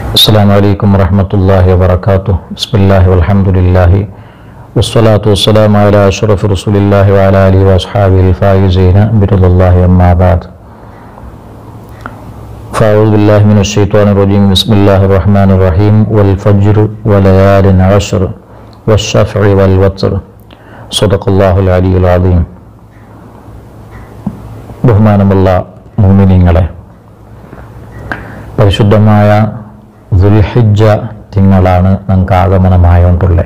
السلام عليكم ورحمة الله وبركاته بسم الله والحمد لله والصلاة والسلام على أشرف رسول الله وعلى آله وأصحابه الفائزين برضا الله أما بعد فأعوذ بالله من الشيطان الرجيم بسم الله الرحمن الرحيم والفجر وليال عشر والشفع والوتر صدق الله العلي العظيم ബഹുമാനമുള്ള മുമിനിങ്ങളെ പരിശുദ്ധമായ ദുൽഹിജ തിങ്കളാണ് നമുക്ക് ആഗമനമായോണ്ടുള്ളത്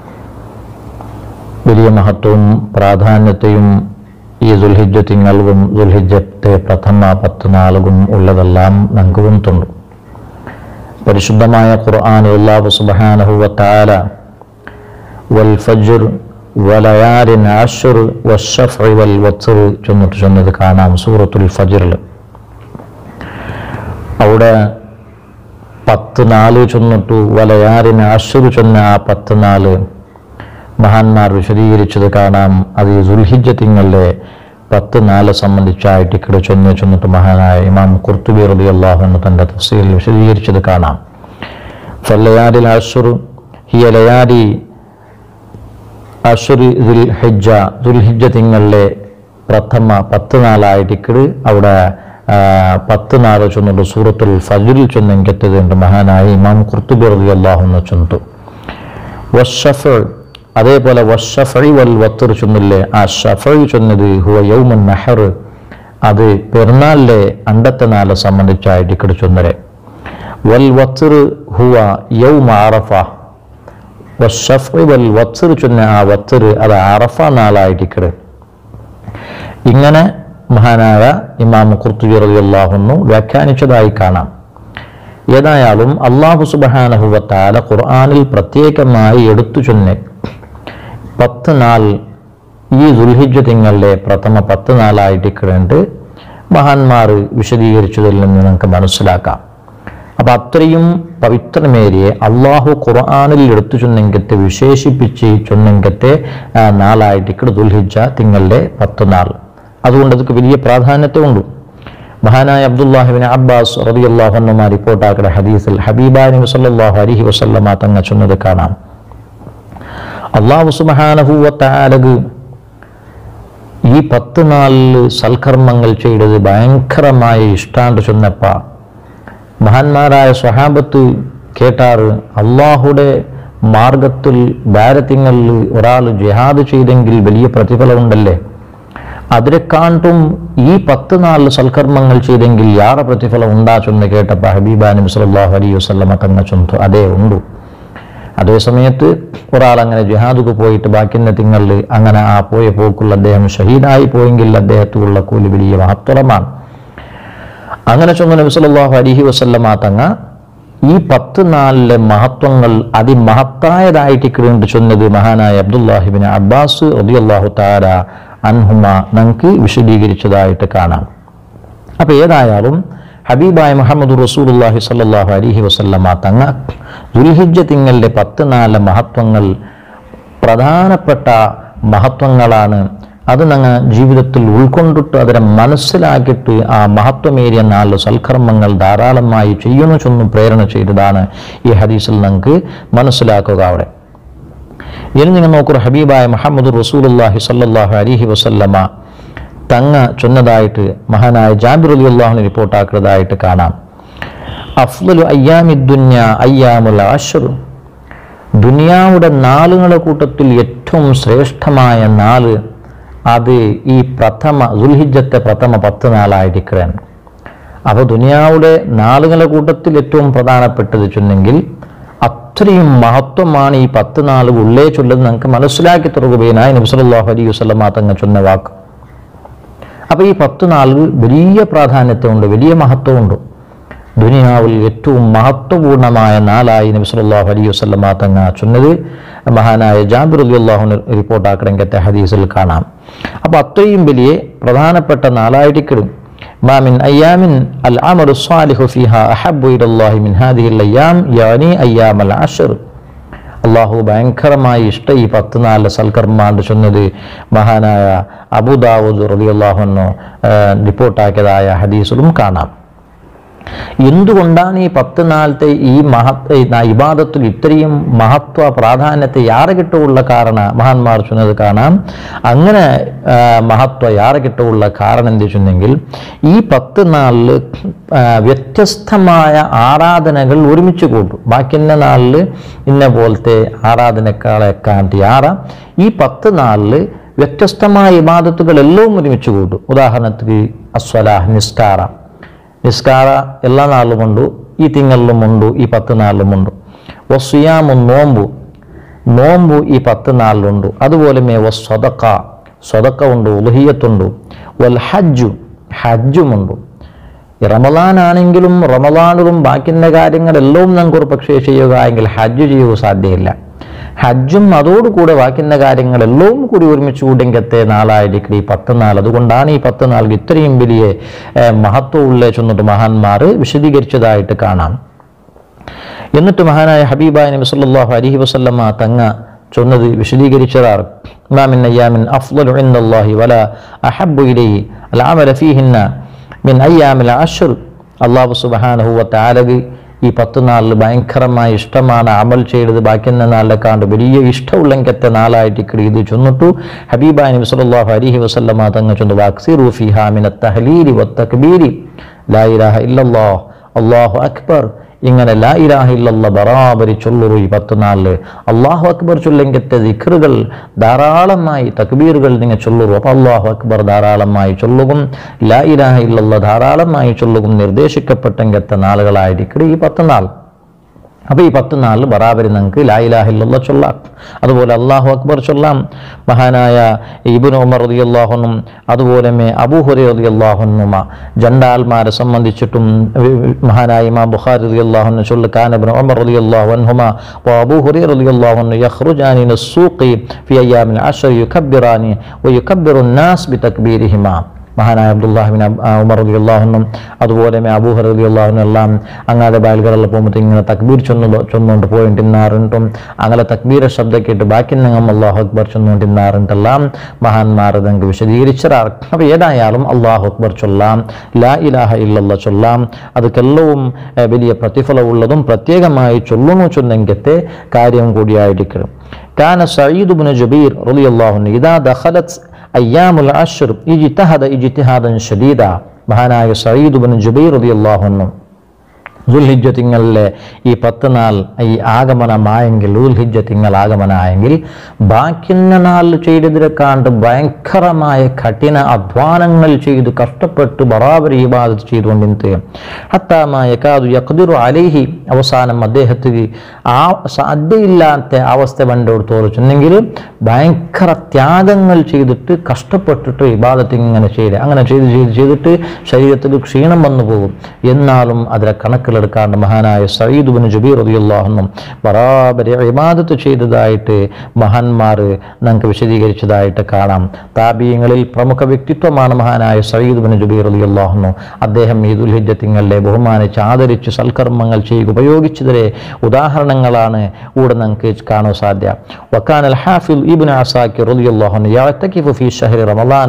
വലിയ മഹത്വവും പ്രാധാന്യത്തെയും ഈ ദുൽഹിജ തിങ്ങൾക്കും ദുൽഹിജത്തെ പ്രഥമ പത്ത് നാളുകളും ഉള്ളതെല്ലാം നമുക്ക് ഉണ്ടുണ്ട് പരിശുദ്ധമായ ഖുർആൻ അല്ലാഹു സുബ്ഹാനഹു വ തആല വൽ ഫജ്ർ വലയാലിൻ അശ്ർ വശഫ്ഇ വൽ വത്ർ ചൊന്നിട്ട് ചൊന്നത് കാണാം സൂറത്തുൽ ഫജ്റിൽ അവിടെ പത്ത് നാല് ചൊന്നിട്ടു വലയാറിന് അശ്രു ചൊന്ന ആ പത്ത് നാല് മഹാന്മാർ വിശദീകരിച്ചത് കാണാം അത് ഈ ദുൽഹിജ തിങ്കളിലെ പത്ത് നാല് സംബന്ധിച്ചായിട്ട് ഇവിടെ ചൊന്ന് ചൊന്നിട്ട് മഹാനായ ഇമാം കുർത്തുബി റബി അള്ളാഹു എന്ന് തൻ്റെ തഫ്സീലിൽ വിശദീകരിച്ചത് കാണാം ഫല്ലയാരിൽ അഷുർ ഹിയ ലയാരി അഷുറി ദുൽ ഹജ്ജ ദുൽഹിജ തിങ്കളിലെ പ്രഥമ പത്ത് നാളായിട്ട് ഇക്കട് അവിടെ ആ, പത്ത് നാല് ചൊന്നുണ്ട് സൂറത്തുൽ ഫജിറിൽ ചൊന്നെങ്കെത്തതുണ്ട് മഹാനായ ഇമാം കുർത്തുബി റബി അള്ളാഹു എന്ന് ചൊന്നു വഷഫ് അതേപോലെ വഷഫി വൽ വത്തർ ചൊന്നില്ലേ ആ ഷഫി ചൊന്നത് ഹുവ യൗമൻ നഹർ അത് പെരുന്നാളിലെ അണ്ടത്തെ നാളെ സംബന്ധിച്ചായിട്ട് ഇക്കട് ചൊന്നരെ വൽ വത്തർ ഹുവ യൗമ അറഫ വഷഫി വൽ വത്തർ ചൊന്ന ആ വത്തർ അത് അറഫ നാളായിട്ട് ഇക്കട് ഇങ്ങനെ മഹാനായ ഇമാം ഖുർത്തുബി റളിയല്ലാഹുന്നു വ്യാഖ്യാനിച്ചതായി കാണാം ഏതായാലും അള്ളാഹു സുബഹാനഹുവത്താല ഖുർആനിൽ പ്രത്യേകമായി എടുത്തു ചൊന്നെ പത്ത് നാൾ ഈ ദുൽഹിജ തിങ്കളിലെ പ്രഥമ പത്ത് നാളായിട്ട് കിടണ്ട് മഹാന്മാർ വിശദീകരിച്ചതിൽ നിന്ന് നമുക്ക് മനസ്സിലാക്കാം അപ്പൊ അത്രയും പവിത്രമേരിയെ അള്ളാഹു ഖുർആനിൽ എടുത്തു ചൊന്നെങ്കത്തെ വിശേഷിപ്പിച്ച് ചൊന്നെങ്കത്തെ ആ, നാളായിട്ട് ഇക്കട് ദുൽഹിജ തിങ്കളിലെ പത്ത് നാൾ അതുകൊണ്ട് അതൊക്കെ വലിയ പ്രാധാന്യത്വമുണ്ട് മഹാനായ അബ്ദുല്ലാഹിബിൻ അബ്ബാസ് റളിയല്ലാഹു അൻഹുമാ റിപ്പോർട്ടാക്കുന്ന ഹദീസിൽ ഹബീബായ നബി സല്ലല്ലാഹു അലൈഹി വസല്ലമ തങ്ങ ചൊന്നത് കാണാം അള്ളാഹു സുബ്ഹാനഹു വ തആലക്ക് ഈ പത്ത് നാളിൽ സൽക്കർമ്മങ്ങൾ ചെയ്തത് ഭയങ്കരമായ ഇഷ്ടാണ്ട് ചൊന്നപ്പ മഹാന്മാരായ സ്വഹാബത്ത് കേട്ടാറ് അള്ളാഹുടെ മാർഗത്തിൽ ഭാരത്യങ്ങളിൽ ഒരാൾ ജിഹാദ് ചെയ്തെങ്കിൽ വലിയ പ്രതിഫലമുണ്ടല്ലേ അതിനെക്കാണ്ടും ഈ പത്ത് നാല് സൽക്കർമ്മങ്ങൾ ചെയ്തെങ്കിൽ യാറെ പ്രതിഫലം ഉണ്ടാ ചൊന്ന് കേട്ടപ്പോൾ ഹബീബാ നബി സല്ലല്ലാഹു അലൈഹി വസല്ലമ തങ്ങ ചൊന്തു അതേ ഉണ്ടു അതേ സമയത്ത് ഒരാൾ അങ്ങനെ ജിഹാദുക്ക് പോയിട്ട് ബാക്കിന്റെ തിങ്ങളിൽ അങ്ങനെ ആ പോയ പോക്കുള്ള അദ്ദേഹം ഷഹീദായി പോയെങ്കിൽ അദ്ദേഹത്തിനുള്ള കൂലി വലിയ മഹത്വമാണ് അങ്ങനെ ചൊന്ന നബി സല്ലല്ലാഹു അലൈഹി വസല്ലമ തങ്ങ ഈ പത്ത് നാലിലെ മഹത്വങ്ങൾ അതിമഹത്തായതായിട്ട് കിടണ്ട് ചൊന്നത് മഹാനായ അബ്ദുല്ലാഹിബിൻ അബ്ബാസ് റളിയല്ലാഹു തആല അൻഹുമ നമുക്ക് വിശദീകരിച്ചതായിട്ട് കാണാം അപ്പൊ ഏതായാലും ഹബീബായ മുഹമ്മദ് റസൂലുള്ളാഹി സ്വല്ലല്ലാഹു അലൈഹി വസല്ലമ തങ്ങ ദുൽഹിജ്ജ തിങ്കളിലെ പത്ത് നാല് മഹത്വങ്ങൾ പ്രധാനപ്പെട്ട മഹത്വങ്ങളാണ് അത് ഞങ്ങൾ ജീവിതത്തിൽ ഉൾക്കൊണ്ടിട്ട് അതിനെ മനസ്സിലാക്കിയിട്ട് ആ മഹത്വമേറിയ നാല് സൽക്കർമ്മങ്ങൾ ധാരാളമായി ചെയ്യുന്നു ചൊന്നും പ്രേരണ ചെയ്തതാണ് ഈ ഹദീസിൽ നമുക്ക് മനസ്സിലാക്കുക അവിടെ ഇനി നിങ്ങൾ നോക്കൂ ഹബീബായ മുഹമ്മദ് റസൂലുള്ളാഹി സ്വല്ലല്ലാഹു അലൈഹി വസല്ലമ തങ്ങ ചൊന്നതായിട്ട് മഹാനായ ജാബിർ അലി അള്ളാഹുന് റിപ്പോർട്ടാക്കുന്നതായിട്ട് കാണാം അഫ്ലു അയ്യാമി ദുന്യ അയ്യാമുൽ അഷർ ദുനിയാവുടെ നാളുകളുടെ കൂട്ടത്തിൽ ഏറ്റവും ശ്രേഷ്ഠമായ നാല് അത് ഈ പ്രഥമ ദുൽഹിജത്തെ പ്രഥമ പത്ത് നാളായിരിക്കുകയാണ് അപ്പോൾ ദുനിയാവുടെ നാളുകളുടെ കൂട്ടത്തിൽ ഏറ്റവും പ്രധാനപ്പെട്ടത് ചൊന്നെങ്കിൽ അത്രയും മഹത്വമാണ് ഈ പത്ത് നാൾ ഉള്ളേ ചൊല്ലത് നമുക്ക് മനസ്സിലാക്കി തുറകുകയായി നബ്സലാഹു അലൈഹി വസ്ലമ തങ്ങ ചൊന്ന വാക്ക് അപ്പോൾ ഈ പത്ത് നാളുകൾ വലിയ പ്രാധാന്യത്വമുണ്ട് വലിയ മഹത്വമുണ്ട് ദുനിയാവിൽ ഏറ്റവും മഹത്വപൂർണമായ നാലായി നബി സല്ലല്ലാഹു അലൈഹി വസല്ലമ തങ്ങ ചൊന്നത് മഹാനായ ജാബിർ റളിയല്ലാഹു അൻഹു റിപ്പോർട്ടാക്കണമെങ്കിൽ ഹദീസിൽ കാണാം അപ്പോൾ അത്രയും വലിയ പ്രധാനപ്പെട്ട നാലായിരിക്കും മാമിൻ അയ്യാമിൻ അൽ അമറു സ്വാലിഹു ഫിഹ അഹബ്ബു ഇലല്ലാഹി മിൻ ഹാദിഹിൽ അയ്യാം യാനി അയ്യാം അൽ അഷർ അള്ളാഹു ഭയങ്കരമായി ഇഷ്ട ഈ പത്ത് നാല് സൽക്കർമാണ്ട് ചൊന്നത് മഹാനായ അബുദാവൂദ് റളിയല്ലാഹു അൻഹു റിപ്പോർട്ടാക്കിയതായ ഹദീസിലും കാണാം എന്തുകൊണ്ടാണ് ഈ പത്ത് നാളത്തെ ഈ മഹത്വ ഇബാദത്തിൽ ഇത്രയും മഹത്വ പ്രാധാന്യത്തെ യാറെ കിട്ടുള്ള കാരണ മഹാന്മാർ ചൊന്നത് കാണാം അങ്ങനെ ആ, മഹത്വ യാറെ കിട്ടുള്ള കാരണം എന്ത് വെച്ചെങ്കിൽ ഈ പത്ത് നാളിൽ വ്യത്യസ്തമായ ആരാധനകൾ ഒരുമിച്ച് കൂട്ടും ബാക്കിന്ന നാളിൽ ഇന്ന പോലത്തെ ആരാധനക്കാളെ കാട്ടി ആറ ഈ പത്ത് നാളിൽ വ്യത്യസ്തമായ ഇബാദത്തുകൾ എല്ലാം ഒരുമിച്ച് കൂട്ടും ഉദാഹരണത്തിന് അസ്വലാഹ് നിസ്കാര നിസ്കാര എല്ലാ നാളിലുമുണ്ട് ഈ തിങ്കളിലുമുണ്ട് ഈ പത്ത് നാളിലുമുണ്ട് വസ്യാമു നോമ്പു നോമ്പു ഈ പത്ത് നാളിലുണ്ട് അതുപോലെ മേ സ്വതക്ക സ്വതക്ക ഉണ്ട് ഉലഹിയത്തുണ്ട് വൽ ഹജ്ജു ഹജ്ജുമുണ്ട് ഈ റമദാനാണെങ്കിലും റമദാനിലും ബാക്കിൻ്റെ കാര്യങ്ങളെല്ലാം നമുക്ക് ഒരു പക്ഷേ ചെയ്യുക എങ്കിൽ ഹജ്ജ് ചെയ്യുക സാധ്യമില്ല ഹജ്ജും അതോടുകൂടെ ബാക്കിൻ്റെ കാര്യങ്ങളെല്ലാം കൂടി ഒരുമിച്ച് കൂടെങ്കത്തെ നാളായിരിക്കും ഈ പത്ത് നാൾ അതുകൊണ്ടാണ് ഈ പത്ത് നാൾക്ക് ഇത്രയും വലിയ ഏഹ്, മഹത്വമുള്ള ചെന്നിട്ട് മഹാന്മാർ വിശദീകരിച്ചതായിട്ട് കാണാം എന്നിട്ട് മഹാനായ ഹബീബായ നബി സല്ലല്ലാഹു അലൈഹി വസല്ലമ തങ്ങ ചൊന്നത് വിശദീകരിച്ചതാർ ഇമാമിൻ അയ്യാമിൻ അഫ്ളലു ഇൻദല്ലാഹി വല അഹബ്ബു ഇലൈഹി അൽഅമല ഫീഹിന്ന മിൻ അയ്യാമിൽ അശ്ർ അല്ലാഹു സുബ്ഹാനഹു വ തആലക്ക് ഈ പത്ത് നാളിൽ ഭയങ്കരമായ ഇഷ്ടമാണ് അമൽ ചെയ്തത് ബാക്കിയുള്ള നാളിലെ കാണ്ട് വലിയ ഇഷ്ടമുള്ളെങ്കത്തെ നാളായിട്ട് ഇക്കടി ഇത് ചൊന്നിട്ടു ഹബീബായ നബി സല്ലല്ലാഹു അലൈഹി വസല്ലമ തങ്ങ ചൊന്നു വാക്സിറു ഫീഹാ മിന തഹ്ലീലി വത്തക്ബീരി ലാ ഇലാഹ ഇല്ലല്ലാഹ് അല്ലാഹു അക്ബർ ഇങ്ങനെ ലാ ഇലാഹ ഇല്ലല്ല ബറാബരി ചൊല്ലുറു ഈ പത്ത് നാളില് അള്ളാഹു അക്ബർ ചൊല്ലെങ്കത്തെ ദിക്റുകൾ ധാരാളമായി തക്ബീറുകൾ നിങ്ങൾ ചൊല്ലുറു അപ്പോൾ അള്ളാഹു അക്ബർ ധാരാളമായി ചൊല്ലുകും ലാ ഇലാഹ ഇല്ലല്ല ധാരാളമായി ചൊല്ലുകും നിർദ്ദേശിക്കപ്പെട്ടെങ്കത്തെ നാളുകളായിരിക്കും ഈ പത്ത് നാൾ അപ്പോൾ ഈ പത്ത് നാളിൽ ബറാബരി നിങ്ങൾക്ക് ലാ ഇലാഹ ഇല്ലല്ല ചൊല്ലാം അതുപോലെ അള്ളാഹു അക്ബർ ചൊല്ലാം മഹാനായ ഇബിൻ ഉമർ റതി അള്ളാഹുനും അതുപോലെ മേ അബൂ ഹുറൈ റതി അള്ളാഹുനുമ ജണ്ടാൽമാരെ സംബന്ധിച്ചിട്ടും വി- വി- മഹാനായ ഇമാം ബുഖാരി റതി അള്ളാഹുന് ചൊല്ലു കാനബിൻ ഉമർ റതി അള്ളാഹു അൻഹുമ وأبو هريرة رضي الله عنه يخرجان من السوق في أيام العشر يكبران ويكبر الناس بتكبيرهما മഹാനായ അബ്ദുല്ലാഹിബിൻ ഉമർ റതി അള്ളാഹുനും അതുപോലെ അബൂഹർ റതി അള്ളാഹുനും എല്ലാം അങ്ങാതെ ബയലുകളിൽ പോകുമ്പോൾ ഇങ്ങനെ തക്ബീർ ചൊന്നു ചൊന്നുകൊണ്ട് പോയിട്ടിന്നാറുണ്ടും അങ്ങനെ തക്ബീര ശബ്ദം കേട്ട് ബാക്കി നിങ്ങൾ അള്ളാഹു അക്ബർ ചൊന്നുകൊണ്ടിന്നാറുണ്ടെല്ലാം മഹാന്മാർ നിങ്ങൾക്ക് വിശദീകരിച്ചറാർ അപ്പോൾ ഏതായാലും അള്ളാഹു അക്ബർ ചൊല്ലാം ലാ ഇലാഹ ഇല്ലല്ല ചൊല്ലാം അതൊക്കെല്ലവും ഏഹ്, വലിയ പ്രതിഫലമുള്ളതും പ്രത്യേകമായി ചൊല്ലുന്നു ചൊന്നെങ്കത്തെ കാര്യം കൂടിയായിരിക്കും كان سعيد بن جبير رضي الله عنه إذا دخلت أيام العشر اجتهد اجتهادا شديدا മഹാനായ സയ്യിദ് ബിൻ ജുബൈർ റളിയല്ലാഹു അൻഹു ദുൽഹിജ്ജ തിങ്ങളിലെ ഈ പത്ത് നാൾ ഈ ആഗമനമായെങ്കിൽ ദുൽഹിജ്ജ തിങ്കൾ ആഗമനമായെങ്കിൽ ബാക്കിന്ന നാളിൽ ചെയ്തതിനെക്കാണ്ട് ഭയങ്കരമായ കഠിന അധ്വാനങ്ങൾ ചെയ്ത് കഷ്ടപ്പെട്ട് ബറാബരി ഇബാദത്ത് ചെയ്തുകൊണ്ടിരുന്നത് ഹത്താമായ കാതു യഖ്ദിറു അലൈഹി അവസാനം അദ്ദേഹത്തിന് ആ സാധ്യയില്ലാത്ത അവസ്ഥ കണ്ടെടുത്തോളം ചെന്നെങ്കിൽ ഭയങ്കര ത്യാഗങ്ങൾ ചെയ്തിട്ട് കഷ്ടപ്പെട്ടിട്ട് ഇബാദത്ത് ഇങ്ങനെ ചെയ്ത് അങ്ങനെ ചെയ്ത് ചെയ്ത് ചെയ്തിട്ട് ശരീരത്തിൽ ക്ഷീണം വന്നു പോകും എന്നാലും അതിലെ കണക്കിലെടുക്കാണ്ട് മഹാനായ സയ്യിദ് ബിൻ ജബീർ റളിയല്ലാഹുന്നും ബറാബരി ഇബാദത്ത് ചെയ്തതായിട്ട് മഹാന്മാർ നമുക്ക് വിശദീകരിച്ചതായിട്ട് കാണാം താബീയങ്ങളിൽ പ്രമുഖ വ്യക്തിത്വമാണ് മഹാനായ സയ്യിദ് ബിൻ ജബീർ റളിയല്ലാഹുന്നു അദ്ദേഹം ഈ ദുൽഹിജ്ജ തിങ്കളിലെ ബഹുമാനിച്ച് ആദരിച്ച് സൽക്കർമ്മങ്ങൾ ചെയ്യുക ഉപയോഗിച്ചതിലെ ഉദാഹരണങ്ങളാണ് ഇവിടെ നമുക്ക് കാണാൻ സാധ്യ വക്കാൻ അൽ ഹാഫിൽ ഇബ്നു അസാക്കിർ റളിയല്ലാഹു അൻഹു യഅ്തകിഫു ഫീ ഷഹ്രി റമളാന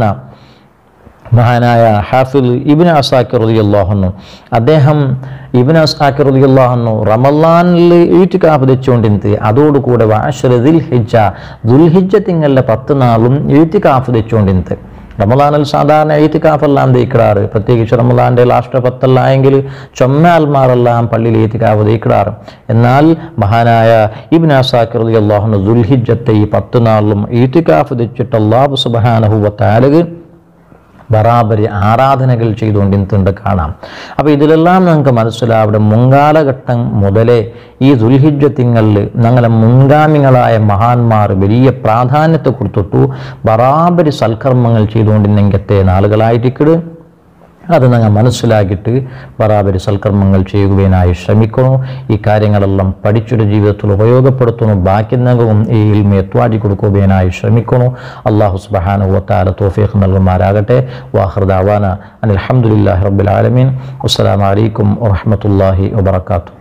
മഹാനായ ഹാഫിൽ ഇബിൻ അസാക്കിർ റളിയല്ലാഹുന്നു അദ്ദേഹം ഇബിൻ അസാക്കിർ റളിയല്ലാഹുന്നു റമലാനിൽ ഈറ്റിക്കാഫ് തെച്ചുകൊണ്ടിരുന്നത് അതോടുകൂടെ വാഷറ് ദുൽഹിജ്ജ ദുൽഹിജ്ജ തിങ്കളിലെ പത്ത് നാളും ഈറ്റിക്കാഫ് തെച്ചുകൊണ്ടിരുന്നത് റമലാനിൽ സാധാരണ ഈത്തിക്കാഫെല്ലാം തേക്കിടാറ് പ്രത്യേകിച്ച് റമലാൻ്റെ ലാസ്റ്റ് പത്തെല്ലാം ചൊമ്മാൽമാരെല്ലാം പള്ളിയിൽ ഈത്തിക്കാഫ് തേക്കിടാറ് എന്നാൽ മഹാനായ ഇബിൻ അസാക്കിർ റളിയല്ലാഹുന്നു ദുൽഹിജ്ജത്തെ ഈ പത്ത് നാളിലും ഈത്തിക്കാഫ് തെച്ചിട്ട് അള്ളാഹു സുബ്ഹാനഹു വ തആലക്ക് ബറാബരി ആരാധനകൾ ചെയ്തുകൊണ്ടിരുന്നുണ്ട് കാണാം അപ്പോൾ ഇതിലെല്ലാം നമുക്ക് മനസ്സിലാവിടെ മുൻകാലഘട്ടം മുതലേ ഈ ദുൽഹിജ്ജ തിങ്ങളിൽ ഞങ്ങളെ മുൻഗാമികളായ മഹാന്മാർ വലിയ പ്രാധാന്യത്തെ കൊടുത്തിട്ടു ബറാബരി സൽക്കർമ്മങ്ങൾ ചെയ്തുകൊണ്ടിരുന്നെങ്കത്തെ നാളുകളായിരിക്കും അത് ഞങ്ങൾ മനസ്സിലാക്കിയിട്ട് ബറാബരി സൽക്കർമ്മങ്ങൾ ചെയ്യുവാനായി ശ്രമിക്കണം ഈ കാര്യങ്ങളെല്ലാം പഠിച്ചൊരു ജീവിതത്തിൽ ഉപയോഗപ്പെടുത്തണം ബാക്കി നഗവും ഈ ഇൽമയെ എത്വാടി കൊടുക്കുവാനായി ശ്രമിക്കണം അള്ളാഹു സുബഹാന വത്താല തോഫീഖ് നൽകുമാരാകട്ടെ വാഹൃദാവാന അനിൽഹമുല്ലാഹി റബ്ബുൽ ആലമീൻ അസ്സലാമു അലൈക്കും വറഹ്മത്തുള്ളാഹി വബറകാതുഹു